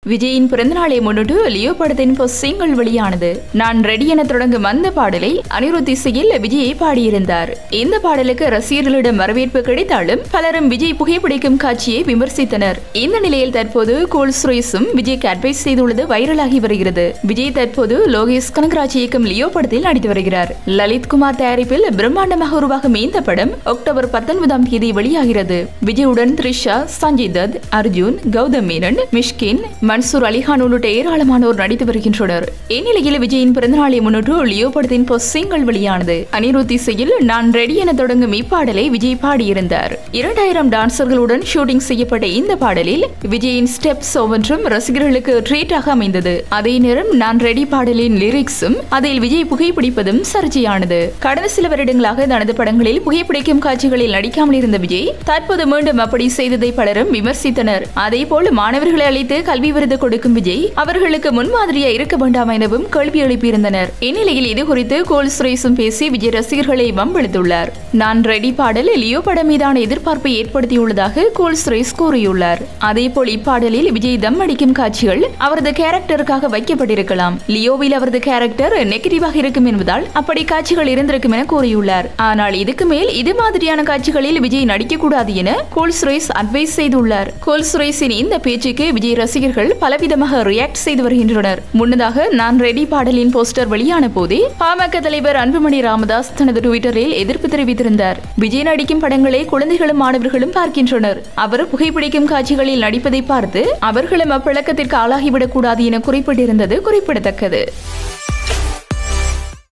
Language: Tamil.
விஜயின் பிறந்தநாளை முன்னிட்டு லியோ படத்தின் சிங்கிள் வெளியானது நான் ரெடி என தொடங்கும் அந்த பாடலை அனிருத் இசையில் விஜயை பாடியிருந்தார் இந்த பாடலுக்கு ரசிகர்களிடம் வரவேற்பு கிடைத்தாலும் பலரும் விஜய் புகைப்பிடிக்கும் காட்சியை விமர்சித்தனர் இந்த நிலையில் தற்போது கோல் சுரேஷும் விஜய்க்கு அட்வைஸ் செய்துள்ளது வைரலாகி வருகிறது விஜய் தற்போது லோகேஷ் கனகராஜ் இயக்கும் லியோ படத்தில் நடித்து வருகிறார் லலித் குமார் தயாரிப்பில் பிரம்மாண்டமாக உருவாகும் இந்த படம் அக்டோபர் பத்தொன்பதாம் தேதி வெளியாகிறது விஜயுடன் த்ரிஷா சஞ்சய் தத் அர்ஜுன் கௌதம் மேனன் மிஷ்கின் மன்சூர் அலிகான் உள்ளிட்ட ஏராளமானோர் நடித்து வருகின்றனர் இந்நிலையில் விஜயின் பிறந்தநாளை முன்னிட்டு லியோ படத்தின் சிங்கிள் வெளியானது அனிருத் இசையில் நான் ரெடி என தொடங்கும் இப்பாடலை விஜய் பாடியிருந்தார் இரண்டாயிரம் டான்சர்களுடன் ஷூட்டிங் செய்யப்பட்ட இந்த பாடலில் விஜயின் ஸ்டெப்ஸ் ஒவ்வொன்றும் ரசிகர்களுக்கு ட்ரீட்டாக அமைந்தது அதே நேரம் நான் ரெடி பாடலின் லிரிக்ஸும் அதில் விஜய் புகைப்பிடிப்பதும் சர்ச்சையானது கடந்த சில வருடங்களாக தனது படங்களில் புகைப்பிடிக்கும் காட்சிகளில் நடிக்காமல் இருந்த விஜய் தற்போது மீண்டும் அப்படி செய்ததை பலரும் விமர்சித்தனர் அதேபோல் மாணவர்களை அழைத்து கல்வி விருது கொடுக்கும் விஜய் அவர்களுக்கு முன்மாதிரியா இருக்க வேண்டாம் எனவும் கேள்வி எழுப்பியிருந்தனர் இந்நிலையில் இது குறித்து கோல் சுரேஷும் பேசி விஜய் ரசிகர்களை வம்பெடுத்துள்ளார் நான் ரெடி பாடல் லியோ படம் மீதான எதிர்பார்ப்பை ஏற்படுத்தியுள்ளதாக கோல் சுரேஷ் கூறியுள்ளார் அதேபோல் இப்பாடலில் விஜய் தம் அடிக்கும் காட்சிகள் அவரது கேரக்டருக்காக வைக்கப்பட்டிருக்கலாம் லியோவில் அவரது கேரக்டர் நெகட்டிவாக இருக்கும் என்பதால் அப்படி காட்சிகள் இருந்திருக்கும் என கூறியுள்ளார் ஆனால் இதுக்கு மேல் இது மாதிரியான காட்சிகளில் விஜய் நடிக்கக்கூடாது என கோல் சுரேஷ் அட்வைஸ் செய்துள்ளார் கோல் சுரேஷின் இந்த பேச்சுக்கு விஜய் ரசிகர்கள் பலவிதமாக ரியாக்ட் செய்து வருகின்றனர் முன்னதாக நான் ரெடி பாடலின் போஸ்டர் வெளியான போதே பாமக தலைவர் அன்புமணி ராமதாஸ் தனது டுவிட்டரில் எதிர்ப்பு தெரிவித்திருந்தார் விஜய் நடிக்கும் படங்களை குழந்தைகளும் மாணவர்களும் பார்க்கின்றனர் அவர் புகைப்பிடிக்கும் காட்சிகளில் நடிப்பதை பார்த்து அவர்களும் அப்பழக்கத்திற்கு ஆளாகிவிடக் கூடாது என குறிப்பிட்டிருந்தது குறிப்பிடத்தக்கது